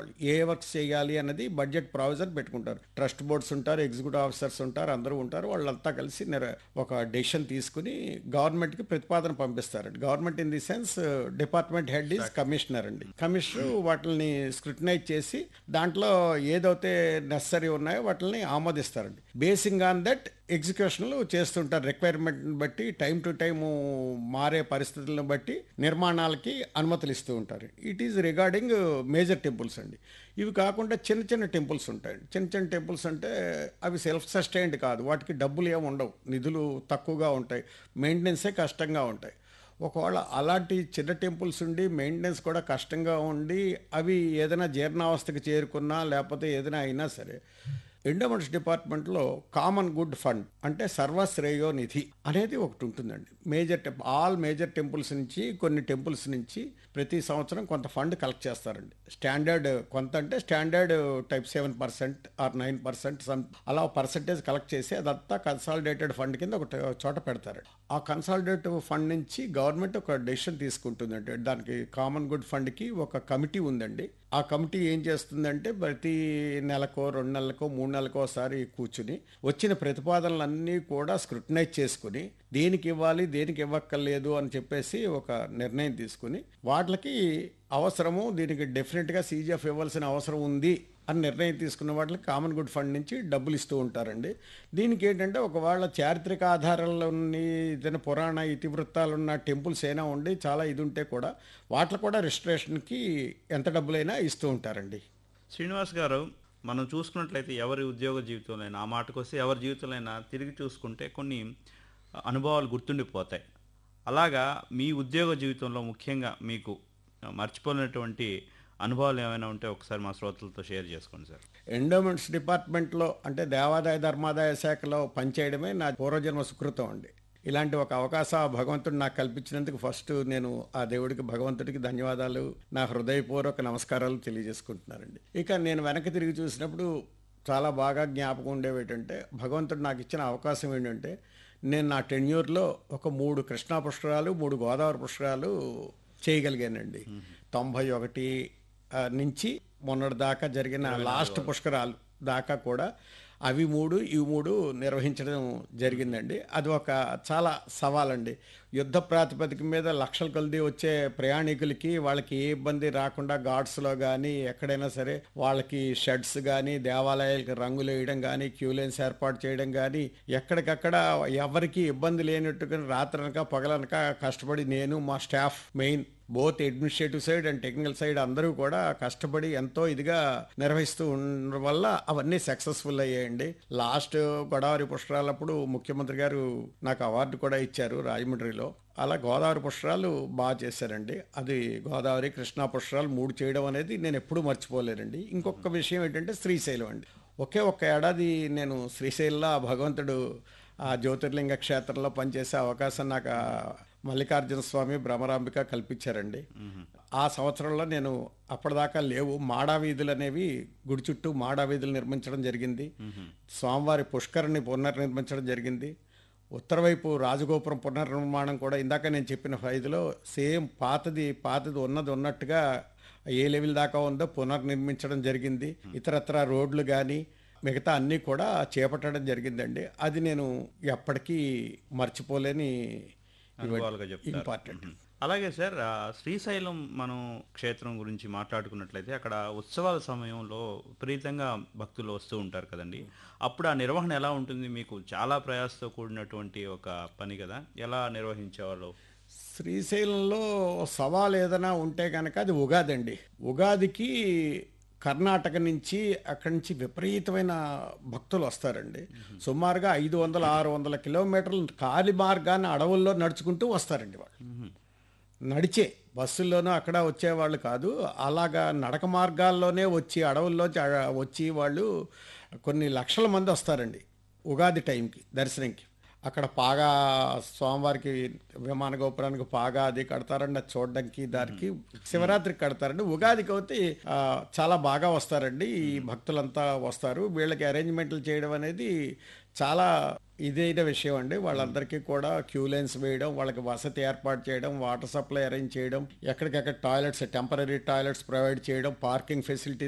వాళ్ళు ఏ వర్క్స్ చేయాలి అన్నది బడ్జెట్ ప్రావిజన్ పెట్టుకుంటారు ట్రస్ట్ బోర్డ్స్ ఉంటారు ఎగ్జిక్యూటివ్ ఆఫీసర్స్ ఉంటారు అందరూ ఉంటారు వాళ్ళంతా కలిసి నిర- ఒక డెసిషన్ తీసుకుని గవర్నమెంట్కి ప్రతిపాదన పంపిస్తారండి government in the sense department head is commissioner అండి కమిషనర్ వాటిని స్క్రూటినైజ్ చేసి దాంట్లో ఏదైతే నెసరీ ఉన్నాయో వాటిని ఆమోదిస్తారండి బేసింగ్ ఆన్ దట్ ఎగ్జిక్యూషన్లు చేస్తుంటారు రిక్వైర్మెంట్ని బట్టి టైం టు టైము మారే పరిస్థితులను బట్టి నిర్మాణాలకి అనుమతులు ఇస్తూ ఉంటారు it is regarding major temples అండి ఇవి కాకుండా చిన్న చిన్న టెంపుల్స్ ఉంటాయి చిన్న చిన్న టెంపుల్స్ అంటే అవి సెల్ఫ్ సస్టైన్డ్ కాదు వాటికి డబ్బులు ఏమి ఉండవు నిధులు తక్కువగా ఉంటాయి మెయింటెనెన్సే కష్టంగా ఉంటాయి ఒకవేళ అలాంటి చిన్న టెంపుల్స్ ఉండి మెయింటెనెన్స్ కూడా కష్టంగా ఉండి అవి ఏదైనా జీర్ణావస్థకి చేరుకున్నా లేకపోతే ఏదైనా అయినా సరే ఎండోమెంట్స్ డిపార్ట్మెంట్లో కామన్ గుడ్ ఫండ్ అంటే సర్వశ్రేయో నిధి అనేది ఒకటి ఉంటుందండి major temp all major temples నుంచి కొన్ని టెంపుల్స్ నుంచి ప్రతి సంవత్సరం కొంత ఫండ్ కలెక్ట్ చేస్తారండి స్టాండర్డ్ కొంత అంటే standard type seven percent or nine percent some అలా పర్సెంటేజ్ కలెక్ట్ చేసి అదంతా కన్సాలిడేటెడ్ ఫండ్ కింద ఒక చోట పెడతారు ఆ కన్సాలిడేటివ్ ఫండ్ నుంచి గవర్నమెంట్ ఒక డెసిషన్ తీసుకుంటుందంటే దానికి కామన్ గుడ్ ఫండ్కి ఒక కమిటీ ఉందండి ఆ కమిటీ ఏం చేస్తుందంటే ప్రతి నెలకో రెండు నెలలకో మూడు నెలలకో ఒకసారి కూర్చుని వచ్చిన ప్రతిపాదనలన్నీ కూడా స్క్రూటనైజ్ చేసుకుని దేనికి ఇవ్వాలి దేనికి ఇవ్వక్కర్లేదు అని చెప్పేసి ఒక నిర్ణయం తీసుకుని వాటికి అవసరము దీనికి డెఫినెట్గా సీజీఎఫ్ ఇవ్వాల్సిన అవసరం ఉంది అని నిర్ణయం తీసుకున్న వాటికి కామన్ గుడ్ ఫండ్ నుంచి డబ్బులు ఇస్తూ ఉంటారండి దీనికి ఏంటంటే ఒకవేళ చారిత్రక ఆధారాలు ఉన్ని ఏదైనా పురాణ ఇతివృత్తాలు ఉన్న టెంపుల్స్ అయినా ఉండి చాలా ఇది ఉంటే కూడా వాటిలో కూడా రిజిస్ట్రేషన్కి ఎంత డబ్బులైనా ఇస్తూ ఉంటారండి శ్రీనివాస్ గారు మనం చూసుకున్నట్లయితే ఎవరి ఉద్యోగ జీవితంలో ఆ మాటకు వస్తే ఎవరి జీవితంలో తిరిగి చూసుకుంటే కొన్ని అనుభవాలు గుర్తుండిపోతాయి అలాగా మీ ఉద్యోగ జీవితంలో ముఖ్యంగా మీకు మర్చిపోలేనటువంటి అనుభవాలు ఏమైనా ఉంటే ఒకసారి మా శ్రోతలతో షేర్ చేసుకోండి సార్ ఎండోమెంట్స్ డిపార్ట్మెంట్లో అంటే దేవాదాయ ధర్మాదాయ శాఖలో పనిచేయడమే నా పూర్వజన్మ సుకృతం అండి ఇలాంటి ఒక అవకాశం ఆ భగవంతుడు నాకు కల్పించినందుకు ఫస్ట్ నేను ఆ దేవుడికి భగవంతుడికి ధన్యవాదాలు నా హృదయపూర్వక నమస్కారాలు తెలియజేసుకుంటున్నానండి ఇక నేను వెనక్కి తిరిగి చూసినప్పుడు చాలా బాగా జ్ఞాపకం ఉండేవి ఏంటంటే భగవంతుడు నాకు ఇచ్చిన అవకాశం ఏంటంటే నేను నా టెన్యూర్లో ఒక మూడు కృష్ణా పుష్కరాలు మూడు గోదావరి పుష్కరాలు చేయగలిగానండి తొంభై ఒకటి ఆ, నుంచి మొన్నటి దాకా జరిగిన లాస్ట్ పుష్కరాలు దాకా కూడా అవి మూడు ఇవి మూడు నిర్వహించడం జరిగిందండి అది ఒక చాలా సవాలండి యుద్ధ ప్రాతిపదిక మీద లక్షల కొలది వచ్చే ప్రయాణికులకి వాళ్ళకి ఏ ఇబ్బంది రాకుండా ఘాట్స్లో కానీ ఎక్కడైనా సరే వాళ్ళకి షెడ్స్ కానీ దేవాలయాలకి రంగులు వేయడం కానీ క్యూ లైన్స్ ఏర్పాటు చేయడం కానీ ఎక్కడికక్కడ ఎవరికి ఇబ్బంది లేనట్టుగా రాత్రనక పగలనక కష్టపడి నేను మా staff main both administrative side and technical side అందరూ కూడా కష్టపడి ఎంతో ఇదిగా నిర్వహిస్తూ ఉండడం వల్ల అవన్నీ సక్సెస్ఫుల్ అయ్యాయండి లాస్ట్ గోదావరి పుష్కరాలప్పుడు ముఖ్యమంత్రి గారు నాకు అవార్డు కూడా ఇచ్చారు రాజమండ్రిలో అలా గోదావరి పుష్కరాలు బాగా చేశారండి అది గోదావరి కృష్ణా పుష్కరాలు మూడు చేయడం అనేది నేను ఎప్పుడూ మర్చిపోలేనండి ఇంకొక విషయం ఏంటంటే శ్రీశైలం అండి ఒకే ఒక్క ఏడాది నేను శ్రీశైలంలో ఆ భగవంతుడు ఆ జ్యోతిర్లింగ క్షేత్రంలో పనిచేసే అవకాశం నాకు ఆ మల్లికార్జున స్వామి భ్రమరాంబిక కల్పించారండి ఆ సంవత్సరంలో నేను అప్పటిదాకా లేవు మాడా వీధులు అనేవి గుడి చుట్టూ మాడా వీధులు నిర్మించడం జరిగింది స్వామివారి పుష్కరిని పునర్నిర్మించడం జరిగింది ఉత్తర వైపు రాజగోపురం పునర్నిర్మాణం కూడా ఇందాక నేను చెప్పిన ఐదులో సేమ్ పాతది పాతది ఉన్నది ఉన్నట్టుగా ఏ లెవెల్ దాకా ఉందో పునర్నిర్మించడం జరిగింది ఇతరత్ర రోడ్లు కానీ మిగతా అన్నీ కూడా చేపట్టడం జరిగిందండి అది నేను ఎప్పటికీ మర్చిపోలేని అనుభవాలుగా చెప్తారు ఇంపార్టెంట్ అలాగే సార్ ఆ, శ్రీశైలం మనం క్షేత్రం గురించి మాట్లాడుకున్నట్లయితే అక్కడ ఉత్సవాల సమయంలో విపరీతంగా భక్తులు వస్తూ ఉంటారు కదండి అప్పుడు ఆ నిర్వహణ ఎలా ఉంటుంది మీకు చాలా ప్రయాసతో కూడినటువంటి ఒక పని కదా ఎలా నిర్వహించేవాళ్ళు శ్రీశైలంలో సవాల్ ఏదైనా ఉంటే కనుక అది ఉగాది అండి ఉగాదికి కర్ణాటక నుంచి అక్కడి నుంచి విపరీతమైన భక్తులు వస్తారండి సుమారుగా ఐదు వందల ఆరు వందల కిలోమీటర్లు కాలి మార్గాన్ని అడవుల్లో నడుచుకుంటూ వస్తారండి వాళ్ళు నడిచే బస్సుల్లోనూ అక్కడ వచ్చేవాళ్ళు కాదు అలాగా నడక మార్గాల్లోనే వచ్చి అడవుల్లో చ- వచ్చి వాళ్ళు కొన్ని లక్షల మంది వస్తారండి ఉగాది టైంకి దర్శనంకి అక్కడ పాగా స్వామివారికి విమాన గోపురానికి పాగా అది కడతారండి అది చూడడానికి దానికి శివరాత్రికి కడతారండి ఉగాదికి అయితే ఆ, చాలా బాగా వస్తారండి ఈ భక్తులంతా వస్తారు వీళ్ళకి అరేంజ్మెంట్లు చేయడం అనేది చాలా ఇదైన విషయం అండి వాళ్ళందరికీ కూడా క్యూ లైన్స్ వేయడం వాళ్ళకి వసతి ఏర్పాటు చేయడం వాటర్ సప్లై అరేంజ్ చేయడం ఎక్కడికక్కడ టాయిలెట్స్ టెంపరీ టాయిలెట్స్ ప్రొవైడ్ చేయడం పార్కింగ్ ఫెసిలిటీస్